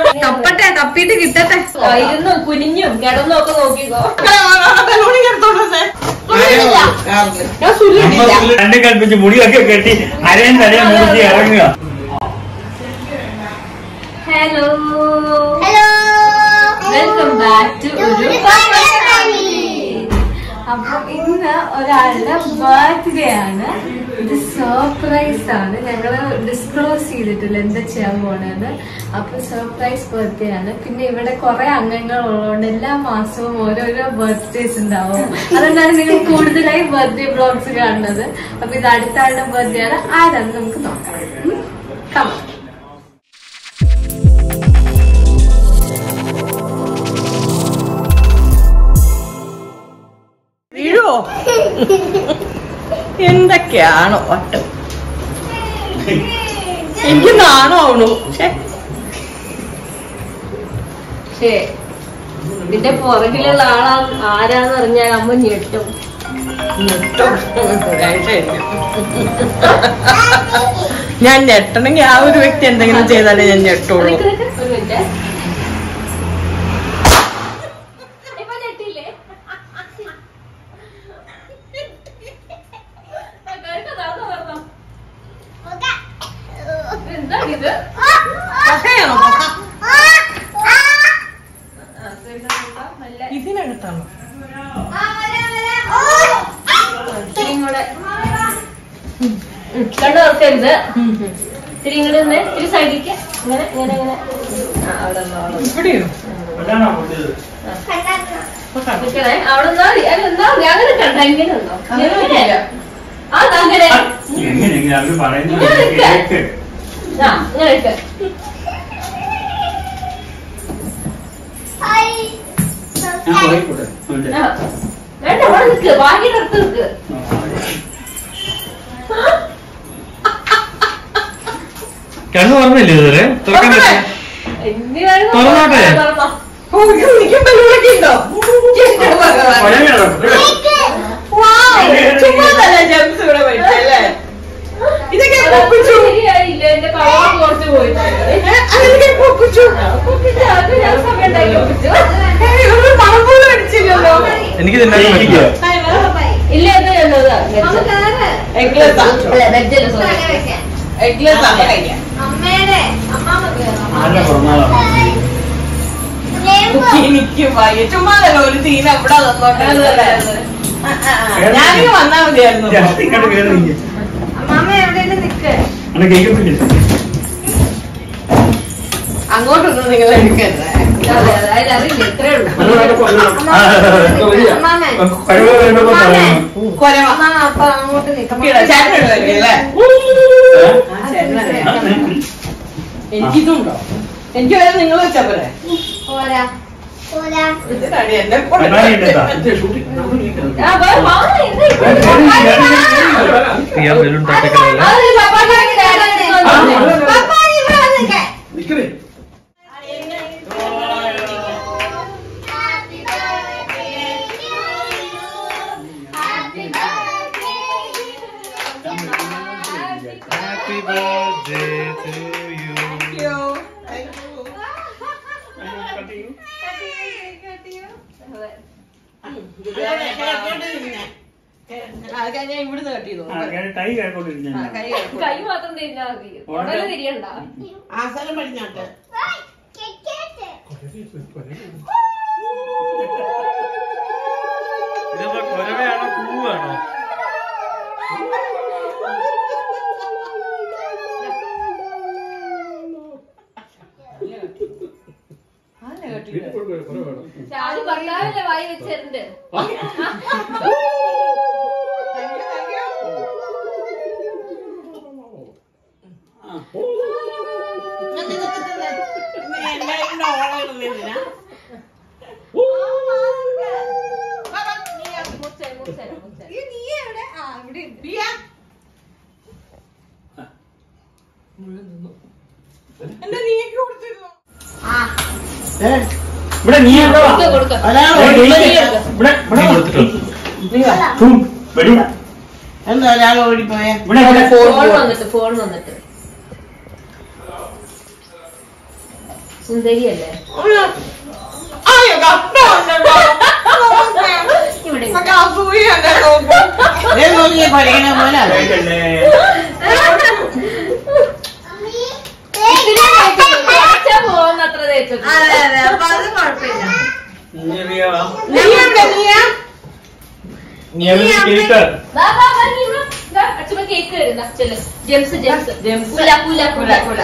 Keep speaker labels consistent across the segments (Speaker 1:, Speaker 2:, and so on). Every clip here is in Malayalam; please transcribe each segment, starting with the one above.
Speaker 1: തപ്പട്ടെ തപ്പിട്ട് കിട്ടട്ടെ
Speaker 2: ഇരുന്നും കുനിഞ്ഞും കിടന്നും ഒക്കെ നോക്കിക്കോ
Speaker 3: രണ്ട് കൽപ്പിച്ച് മുടിയൊക്കെ കെട്ടി അരയും തലയും മുറിച്ച് ഇറങ്ങുക
Speaker 2: hello
Speaker 4: hello
Speaker 2: welcome back to ഒരു അപ്പൊ ഇന്ന് ഒരാളുടെ ബർത്ത്ഡേ ആണ് ഇത് സർപ്രൈസ് ആണ് ഞങ്ങള് ഡിസ്ക്ലോസ് ചെയ്തിട്ടില്ല എന്താ ചെയ്യാൻ പോണെന്ന് അപ്പൊ സർപ്രൈസ് ബർത്ത്ഡേ ആണ് പിന്നെ ഇവിടെ കുറെ അംഗങ്ങൾ ഉള്ളതുകൊണ്ട് എല്ലാ മാസവും ഓരോരോ ബർത്ത്ഡേസ് ഉണ്ടാവും അതുകൊണ്ടാണ് നിങ്ങൾ കൂടുതലായി ബർത്ത്ഡേ ബ്ലോഗ്സ് കാണുന്നത് അപ്പൊ ഇത് അടുത്ത ആളുടെ ബർത്ത്ഡേ ആണ് ആരാന്ന് നമുക്ക് നോക്കാം കമ
Speaker 5: വീഴുവോ എന്തൊക്കെയാണോ ഒട്ടും എനിക്ക് നാണോ ആവണു ഛെ,
Speaker 2: പക്ഷേ ഇതിന്റെ പുറകിലുള്ള ആളാ ആരാന്ന് അറിഞ്ഞാൽ അമ്മ ഞെട്ടും
Speaker 5: ഞെട്ടും. രക്ഷയില്ല. ഞാൻ ഞെട്ടണമെങ്കിൽ ആ ഒരു വ്യക്തി എന്തെങ്കിലും ചെയ്താലേ ഞാൻ ഞെട്ടുള്ളൂ
Speaker 2: നിക്ക് നിക്ക് ഒരു മിനിറ്റ് ഇപ്പൊ ഞെട്ടില്ലേ എന്താണിത്
Speaker 5: കഥയാണോ
Speaker 2: നല്ല
Speaker 5: ഇതിനകത്താണോ
Speaker 2: ഇത്തിരിയും കൂടെ കണ്ടു തുറക്കരുത് ഇത്തിരി ഇങ്ങോട്ട് നിന്ന് ഇത്തിരി സൈഡിലേക്ക് ഇങ്ങനെ ഇങ്ങനെ ഇങ്ങനെ ആ, അവിടെ നിന്ന് അവിടെ നിന്ന്.
Speaker 5: ഇവിടെയോ
Speaker 3: അതാണോ പൊട്ടിയത്?
Speaker 2: നിക്കണേ അവിടെ നിന്നാ മതി അല്ല എന്നാ മതി അങ്ങനെ കണ്ട ഇങ്ങനെ ഉണ്ടോ
Speaker 5: അങ്ങനെ
Speaker 2: ആ അങ്ങനെ
Speaker 3: ആ, എങ്ങനെയെങ്കിലും അവര് പറയുന്നത്
Speaker 2: ഇങ്ങനെ നിൽക്ക്.
Speaker 3: കേക്ക്.
Speaker 2: ആ ഇങ്ങനെ ഇട്ട്
Speaker 3: ഞാൻ പോയിക്കോട്ടെ. ഉണ്ട്.
Speaker 2: ആ. വേണ്ട അവിടെ നിൽക്ക് ബാക്കിയുടെ അടുത്ത് നിൽക്ക്
Speaker 3: കണ്ണു പറഞ്ഞില്ലേ ഇതുവരെ തുറക്കാൻ പറ്റില്ല
Speaker 2: എന്തിനാണ്
Speaker 3: തുറന്നോട്ടെ?
Speaker 2: തുറന്നോ.
Speaker 5: ഓ, ഇത് എനിക്ക് ബലൂണൊക്കെ ഉണ്ടോ ചുമ്മാതല്ല ജംസ് ഇവിടെ പഠിച്ചല്ലേ ഇതൊക്കെ
Speaker 2: അത്
Speaker 5: ഒപ്പിച്ചു
Speaker 2: ശരിയായില്ല എന്റെ കളർ കുറച്ച് പോയിട്ടുണ്ട്
Speaker 5: അതൊക്കെ ഒപ്പിച്ചു
Speaker 2: ഒപ്പിച്ച് അത് ഞാൻ സമയം ഉണ്ടാക്കി ഒപ്പിച്ചു
Speaker 5: ഇതൊന്നും പണം പോലും അടിച്ചില്ലല്ലോ
Speaker 3: എനിക്ക് തിന്നാൻ
Speaker 2: ഇല്ല അത് എന്നത്
Speaker 5: എഗ്ലെസ്
Speaker 2: അല്ല വെജല്ല സോറി
Speaker 5: എഗ്ലെസ് ആണ് കഴിക്കാൻ
Speaker 4: അമ്മയുടെ അമ്മാമ്മ
Speaker 3: നല്ല പുറമാളാണ്
Speaker 5: എനിക്ക് വയ്യ ചുമ്മാതല്ല ഒരു സീൻ അവിടെ തന്നോട്ടെ ആ, ആ, ആ. ഞാനിങ്ങ് വന്നാ മതിയായിരുന്നു
Speaker 3: ജസ്റ്റ് ഇങ്ങോട്ട് കേറി നിൽക്ക്.
Speaker 4: അമ്മാമ്മ എവിടെയെങ്കിലും നിക്ക്
Speaker 3: അന്ന് കേക്ക് പിടിച്ചില്ല.
Speaker 5: അങ്ങോട്ടൊന്നും നിങ്ങൾ എടുക്കരുത്
Speaker 2: അതിലറിയില്ല ഇത്രേ ഉള്ളൂ
Speaker 3: ആ,
Speaker 4: അമ്മാമ്മ
Speaker 3: കഴിവ് വരുമ്പോ പറയണം.
Speaker 5: കൊരവ
Speaker 4: അമ്മാമ്മ അപ്പൊ അങ്ങോട്ട് നിക്കാം
Speaker 5: ചേട്ടൻ ഇടുവല്ലേ
Speaker 3: ഏ?
Speaker 5: ആ, ചേട്ടനറിയാം. എനിക്കിതുണ്ടോ എനിക്ക് വരെ നിങ്ങൾ വെച്ചാ പോരെ
Speaker 4: പോരാ പോരാ
Speaker 5: ഇതിനാണ് എന്നെ
Speaker 3: കണ്ണാടി ഇട്ടേട്ടാ.
Speaker 2: ആ, വാ, വാ, ഇത് ഇത്
Speaker 3: പ്രിയ ബലൂൺ തട്ടിക്കളയല്ലേ?
Speaker 2: അത് പപ്പായ്ക്ക് ഡാഡി എടുത്തോണ്ട് വന്നേ.
Speaker 4: പപ്പ ഇവിടെ വന്നിക്കേ
Speaker 3: Happy birthday to you.
Speaker 5: ഞാൻ ഇവിടുന്ന് കട്ടിയതോ
Speaker 3: ആ, ഞാൻ ടൈ കേൾക്കൊണ്ടിരുന്നു
Speaker 5: കൈ
Speaker 2: കൈ മാത്രം തിരിഞ്ഞാ മതി ഉടനെ തിരിയണ്ട
Speaker 5: ആസനം പടിഞ്ഞാട്ട്
Speaker 3: ഇതിപ്പോ കൊരവയാണോ പൂവാണോ
Speaker 2: അത് ഭർത്താവിന്റെ വായി വെച്ചിട്ടുണ്ട് മുറിച്ചേ, മുറിച്ചേ, മുറിച്ചേ.
Speaker 5: എന്താ നീക്ക് കൊടുത്തിരുന്നു
Speaker 3: ഇവിടെ നീ എന്താ
Speaker 2: കൊടുക്ക്, കൊടുക്ക്.
Speaker 3: ഇവിടെ ഇവിടെ ഫും, വെടിവിട.
Speaker 5: എന്താ ഒരാൾ ഓടിപ്പോയെ
Speaker 3: ഇവിടെ ഇവിടെ
Speaker 2: ഫോൺ വന്നിട്ട് ഫോൺ വന്നിട്ട് സുന്ദരിയല്ലേ
Speaker 5: അയ്യോ കഷ്ടമുണ്ടല്ലോ
Speaker 2: ഇവിടെ
Speaker 5: ഇതൊക്കെ അസൂയുണ്ട് നോക്കി പഠിക്കണ പോലെ
Speaker 3: കഴിക്കല്ലേ?
Speaker 2: പോകുന്ന അത്ര തേച്ചിട്ട്
Speaker 1: അതെ അതെ അപ്പൊ അത് കുഴപ്പമില്ല
Speaker 3: നീ അറിയാവാ?
Speaker 5: നീ എവിടെ നീയാ
Speaker 3: നീ എവിടെ കേക്ക്?
Speaker 2: വാ, വാ, വാ, നീ വാ. ദാ, അച്ഛമ്മ കേക്ക് തരുന്ന ചെല് ജെംസ് ജെംസ്
Speaker 5: ജെംസ്.
Speaker 2: കുല കുല കുല കുല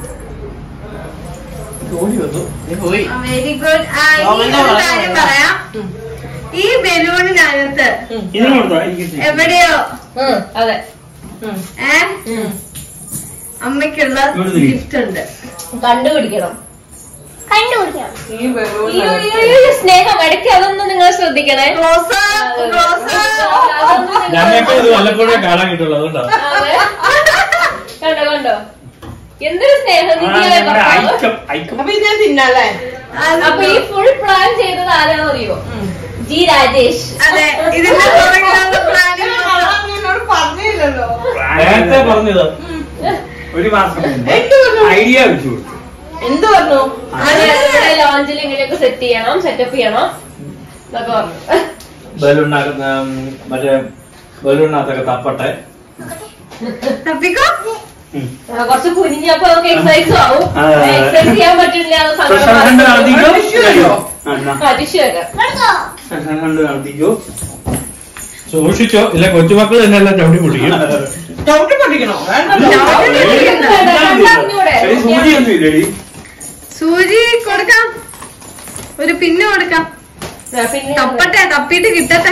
Speaker 5: പോയി
Speaker 1: വെരി ഗുഡ് ആ ഇനി
Speaker 5: അവന്റെ
Speaker 1: ഒരു
Speaker 5: വളരെ
Speaker 1: കാര്യം
Speaker 5: നല്ല.
Speaker 1: പറയാം ഈ ബലൂണിനകത്ത്
Speaker 3: ഇതിന് കൊടുത്തോ? എനിക്ക് ഇച്ചിരി.
Speaker 1: എവിടെയോ
Speaker 2: ഉം, അതെ
Speaker 1: ഏ
Speaker 2: ഉം.
Speaker 1: അമ്മയ്ക്കുള്ള
Speaker 3: ഇവിടെ തിരി.
Speaker 1: ഗിഫ്റ്റ് ഉണ്ട്
Speaker 2: കണ്ടുപിടിക്കണം
Speaker 4: കണ്ടുപിടിക്കണം
Speaker 5: ഈ ബലൂൺ
Speaker 2: അയ്യോ, അയ്യോ, അയ്യോ, സ്നേഹം ഇടയ്ക്ക് അതൊന്നും നിങ്ങൾ ശ്രദ്ധിക്കണേ
Speaker 1: റോസ റോസ
Speaker 2: അതൊന്നും നിങ്ങൾ-
Speaker 3: ഞങ്ങൾക്ക് ഇത് വല്ലപ്പോഴേ കാണാൻ കിട്ടുള്ളൂ അതുകൊണ്ടോ
Speaker 2: അതെ. കണ്ടോ കണ്ടോ എന്തൊരു സ്നേഹം
Speaker 3: ആ,
Speaker 2: നിധിയായ
Speaker 3: നമ്മുടെ
Speaker 2: ഭർത്താവ്.
Speaker 3: ഐക്യം ഐക്യം
Speaker 5: അപ്പൊ ഇത് ഞാൻ തിന്നല്ലേ
Speaker 2: അപ്പൊ ഈ ഫുൾ പ്ലാൻ ചെയ്തത് ആരാണെന്ന് അറിയോ ജി രാജേഷ്
Speaker 1: അതെ ഇതിന്റെ പുറകിലുള്ള പ്ലാനിങ്
Speaker 5: എന്നോട് പറഞ്ഞില്ലല്ലോ
Speaker 3: നേരത്തെ പറഞ്ഞത് ഒരു മാസം മുമ്പ്
Speaker 5: എന്ത് പറഞ്ഞു?
Speaker 3: ഐഡിയ വെച്ചു കൊടുത്തു
Speaker 5: എന്ത് പറഞ്ഞു
Speaker 2: അതെ, ഇവിടെ ലോഞ്ചിൽ ഇങ്ങനെയൊക്കെ സെറ്റ് ചെയ്യണം സെറ്റപ്പ് ചെയ്യണം എന്നൊക്കെ പറഞ്ഞു
Speaker 3: ബലൂണിനകത്ത് മറ്റേ ബലൂണിനകത്തൊക്കെ തപ്പട്ടെ
Speaker 1: തപ്പിക്കോ
Speaker 3: ഉം.
Speaker 2: ആ, കുറച്ച് കുനിഞ്ഞപ്പോ നമുക്ക് എക്സസൈസും ആവും
Speaker 3: ആ.
Speaker 2: എക്സസൈസ് ചെയ്യാൻ പറ്റില്ല എന്ന്
Speaker 3: സെഷൻ
Speaker 2: സങ്കടം
Speaker 3: രണ്ട്
Speaker 2: മാറും.
Speaker 3: നടത്തിക്കോ
Speaker 5: വിഷുവല്ലോ.
Speaker 3: ആ, എന്നാ.
Speaker 2: അതിശയൊക്കെ
Speaker 4: എടുത്തോ
Speaker 3: സെഷൻ രണ്ട് നടത്തിക്കോ
Speaker 6: സൂക്ഷിച്ചോ ഇല്ല കൊച്ചുമക്കൾ തന്നെ എല്ലാം ചവിട്ടി പൊട്ടിക്കും
Speaker 5: ചവിട്ടി പഠിക്കണോ വേണ്ടല്ലോ
Speaker 2: കണ്ടറിഞ്ഞൂടെ?
Speaker 3: എടി, സൂചി ഒന്നും ഇല്ലടി
Speaker 1: സൂചി കൊടുക്കാം ഒരു പിന്ന് കൊടുക്കാം
Speaker 2: ആ, പിന്നെ
Speaker 1: തപ്പട്ടെ തപ്പിട്ട് കിട്ടട്ടെ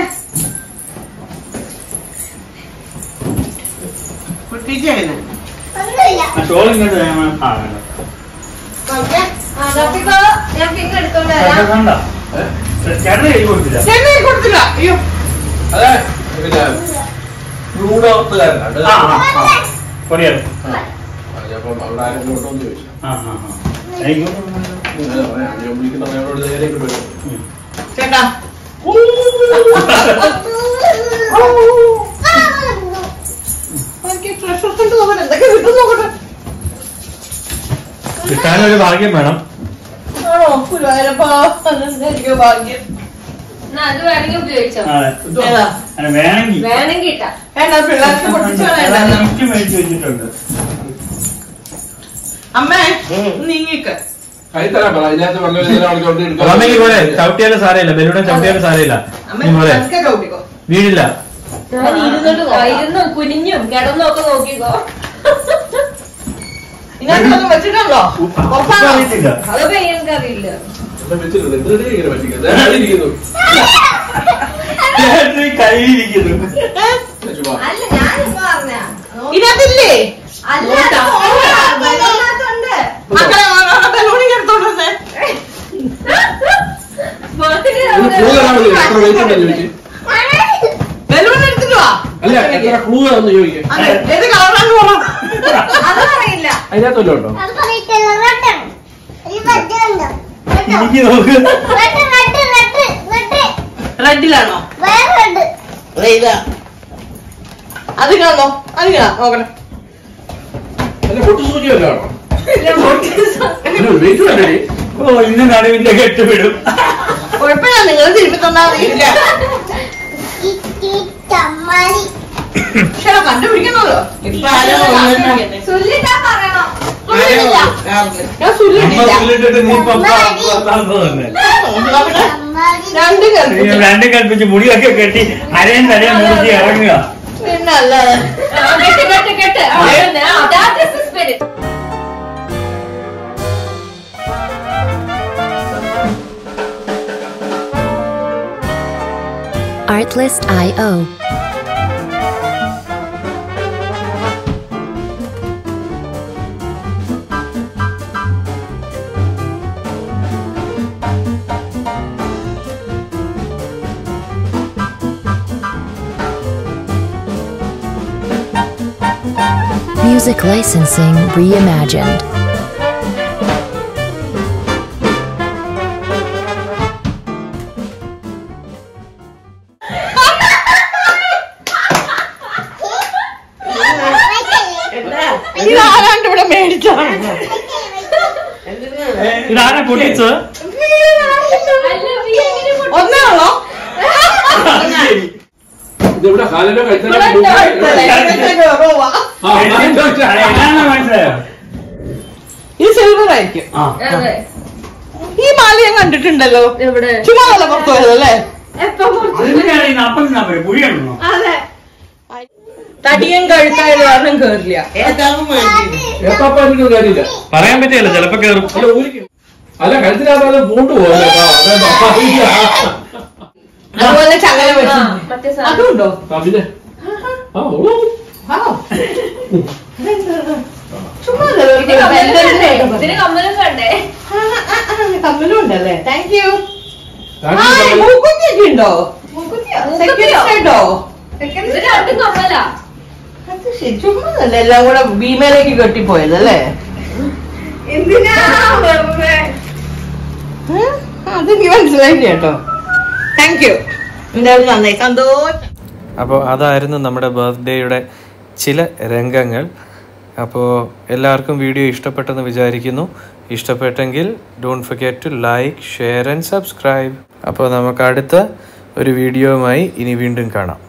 Speaker 5: പൊട്ടിച്ചേനെ
Speaker 4: ഒന്നുമില്ല
Speaker 3: ആ ഷോൾ ഇങ്ങോട്ട് വേണം. ആ വേണ്ട
Speaker 4: നോക്ക്.
Speaker 1: ആ തപ്പിക്കോ ഞാൻ പിന്ന് എടുത്തോണ്ട്
Speaker 3: ചേട്ടൻ
Speaker 1: വരാം
Speaker 3: കണ്ട ചേട്ടൻ കൈ കൊടുത്തില്ല
Speaker 5: ചെന്നൈ കൊടുത്തില്ല അയ്യോ
Speaker 6: അതെ പിന്നെ റൂഡോത്തുകാരനാണ്
Speaker 3: ആ ആ ആ കൊറിയർ
Speaker 6: അപ്പം അവിടെ ആരെങ്കിലും ഉണ്ടോ എന്ന് ചോദിച്ചു
Speaker 3: ആ ആ ആ ആയിക്കോട്ടെ.
Speaker 6: അങ്ങനെ പറയാം ഞാൻ വിളിക്കുന്ന സമയത്തോട് നേരെ ഇങ്ങോട്ട് വരും
Speaker 3: ഉം.
Speaker 5: ചേട്ടാ എനിക്ക് ട്രഷർ കൊണ്ട് നോക്കട്ടെ എന്തൊക്കെ കിട്ടും നോക്കട്ടെ
Speaker 6: കിട്ടാനൊരു ഭാഗ്യം വേണം
Speaker 5: ആണോ ഗുരുവായൂരപ്പാ അതെന്തായിരിക്കും ഭാഗ്യം
Speaker 2: എന്നാ അത് വേണമെങ്കിൽ ഉപയോഗിച്ചോ
Speaker 3: ആ,
Speaker 5: ഏതാ
Speaker 3: അല്ല, വേണമെങ്കിൽ
Speaker 2: വേണമെങ്കിൽ ഇട്ടാ
Speaker 5: വേണ്ട പിള്ളേർക്ക് പൊട്ടിച്ചു കളയണ്ട
Speaker 3: ഗിഫ്റ്റ് മേടിച്ച് വെച്ചിട്ടുണ്ട്
Speaker 5: അമ്മേ നീങ്ങിക്ക്
Speaker 6: കൈ തരാൻ പറ അതിനകത്ത് വെള്ളം ഇതിനെ അവിടെ ചോട്ടി എടുക്കാം അമ്മയ്ക്ക് പോലെ ചവിട്ടിയാലും സാരമില്ല ബലൂടെ ചവിട്ടിയാലും സാരമില്ല
Speaker 5: അമ്മ
Speaker 6: നീ പോലെ
Speaker 5: പതുക്കെ ചവിട്ടിക്കോ
Speaker 6: വീഴില്ല
Speaker 2: ഞാൻ ഇരുന്നിട്ട് നോക്കാം. ഇരുന്നും കുനിഞ്ഞും കിടന്നും ഒക്കെ നോക്കിക്കോ
Speaker 5: ഇതിനകത്തൊന്നും വെച്ചിട്ടുണ്ടോ പുറത്താണോ
Speaker 3: അറിയത്തില്ല
Speaker 2: അതൊക്കെ എനിക്ക് അറിയില്ല
Speaker 6: ഇവിടെ വെച്ചിട്ടുണ്ട് എന്തിനാ ഇങ്ങനെ പറ്റിക്കുന്നത് ദേ, അവിടെ ഇരിക്കുന്നു
Speaker 3: ചേട്ടൻ കയ്യിലിരിക്കുന്നു
Speaker 6: ചുമ്മാ.
Speaker 1: അല്ല ഞാനിപ്പോ പറഞ്ഞ
Speaker 5: ഇതിനകത്തില്ലേ
Speaker 1: അല്ല
Speaker 5: നോട്ടാ.
Speaker 1: അതിനകത്തുണ്ട്
Speaker 5: മക്കളെ ബലൂണിങ് എടുത്തോണ്ട് വന്നേ
Speaker 2: ബർത്ത്ഡേ
Speaker 6: ഒരു ക്ലൂ തരാൻ മതി എത്ര വെയിറ്റ് ഉണ്ടെന്ന് ചോദിക്കും
Speaker 5: ബലൂൺ എടുത്തിട്ട് വാ
Speaker 6: അല്ല എത്ര ക്ലൂ ആണെന്ന് ചോദിക്കും
Speaker 5: അതെ ഏത് കളറാന്ന് പറ
Speaker 1: അതറിയില്ല
Speaker 6: അതിനകത്ത് വല്ലതും ഉണ്ടോ
Speaker 4: അത് പറയത്തില്ല റെഡ് ഈ മറ്റേതുണ്ടോ
Speaker 3: എനിക്ക് നോക്ക്
Speaker 4: റെഡ് റെഡ് റെഡ് റെഡ്
Speaker 5: റെഡിലാണോ
Speaker 4: വേറെ റെഡ്
Speaker 5: ഇതാ അത് കാണോ അത് കാണാം നോക്കട്ടെ
Speaker 6: അല്ല പൊട്ടു സൂചി വല്ലതാണോ വെയിറ്റ് വേണ്ടേ
Speaker 3: ഓ ഇന്ന് നടുവിന്റെ കെട്ടുവിടും
Speaker 5: കുഴപ്പമില്ല നിങ്ങൾ തിരുപ്പി തന്നാ അറിയില്ല
Speaker 4: കിറ്റി ചമ്മലി
Speaker 5: പക്ഷെ കണ്ടുപിടിക്കണല്ലോ ഇപ്പൊ ആരോ കണ്ടുപിടിക്കട്ടെ.
Speaker 1: ചൊല്ലിട്ടാ പറയണം
Speaker 5: സുല്ലിട്ടില്ല. ഞാൻ സുല്ലിട്ടില്ല
Speaker 3: ഇട്ടിട്ട് നീ ഇപ്പൊ പുറത്താന്ന് തന്നെ
Speaker 5: നോക്കട്ടെ.
Speaker 4: ചമ്മലി
Speaker 5: രണ്ട്
Speaker 3: നീ
Speaker 5: കൽപ്പിച്ചു
Speaker 3: രണ്ടും കൽപ്പിച്ച് മുടിയൊക്കെ കെട്ടി അരയും തലയും മുറിച്ച് ഇറങ്ങുക
Speaker 5: പിന്നെ അല്ലാതെ
Speaker 2: കെട്ട് കെട്ട് കെട്ട് അതന്നെ. ആ, that is the spirit.
Speaker 7: Artlist.io. Music licensing reimagined.
Speaker 5: ഇതാരാണ്ട് ഇവിടെ മേടിച്ചാണ്
Speaker 3: ഇതാരാ പൊട്ടിച്ചത്
Speaker 5: ഒന്നേ ഉള്ളോ
Speaker 6: ഇതിവിടെ കാലിലോ കഴിച്ചാലോ ആ,
Speaker 3: എന്നാന്ന് മനസ്സിലായോ
Speaker 5: ഈ സിൽവർ ആയിരിക്കും
Speaker 3: ആ
Speaker 2: അതെ
Speaker 5: ഈ മാല ഞാൻ കണ്ടിട്ടുണ്ടല്ലോ
Speaker 2: എവിടെ
Speaker 5: ചുമ്മാ നല്ല പുറത്തു പോയതല്ലേ
Speaker 2: എപ്പോ പുറത്ത്?
Speaker 3: അതിനാണ് ഈ അപ്പം നമ്പർ പുഴിയാണോ
Speaker 2: അതെ
Speaker 5: തടിയൻ കഴുത്തായത് കാരണം കേറില്ല
Speaker 6: എപ്പോ എനിക്ക് കാര്യമില്ല
Speaker 3: പറയാൻ പറ്റില്ല ചിലപ്പോ കേറും
Speaker 6: അല്ല ഊരിക്ക് അല്ല കഴുത്തിനകത്ത് പൂണ്ട് പോകും
Speaker 5: അതുപോലെ ചങ്ങല വെച്ചു
Speaker 2: മറ്റേ സാധനം
Speaker 5: അതുണ്ടോ
Speaker 6: പിന്നെ ആ ഓളോ
Speaker 5: ചുമ്മാ
Speaker 2: ഇത് കമ്മലും കണ്ടേ ഇതിന് കമ്മലും കണ്ടേ
Speaker 5: കമ്മലും ഉണ്ടല്ലേ thank you
Speaker 6: Thank
Speaker 5: ah
Speaker 6: you.
Speaker 5: മൂക്കുത്തിയൊക്കെ ഉണ്ടോ
Speaker 2: മൂക്കുത്തിയോ?
Speaker 5: ഉണ്ടോ
Speaker 2: ഇത് രണ്ടും കമ്മലാ
Speaker 5: അത് ശരി ചുമ്മാതല്ലേ എല്ലാം കൂടെ ഭീമയിലേക്ക് കെട്ടിപ്പോയതല്ലേ
Speaker 2: എന്തിനാ വെറുതെ
Speaker 5: ഏ? അത് എനിക്ക് മനസ്സിലായില്ല കേട്ടോ താങ്ക് യു എന്തായാലും നന്നായി സന്തോഷം
Speaker 8: അപ്പോൾ അതായിരുന്നു നമ്മുടെ ബർത്ത്ഡേയുടെ ചില രംഗങ്ങൾ അപ്പോൾ എല്ലാവർക്കും വീഡിയോ ഇഷ്ടപ്പെട്ടെന്ന് വിചാരിക്കുന്നു ഇഷ്ടപ്പെട്ടെങ്കിൽ don't forget to like share and subscribe അപ്പോൾ നമുക്ക് അടുത്ത ഒരു വീഡിയോയുമായി ഇനി വീണ്ടും കാണാം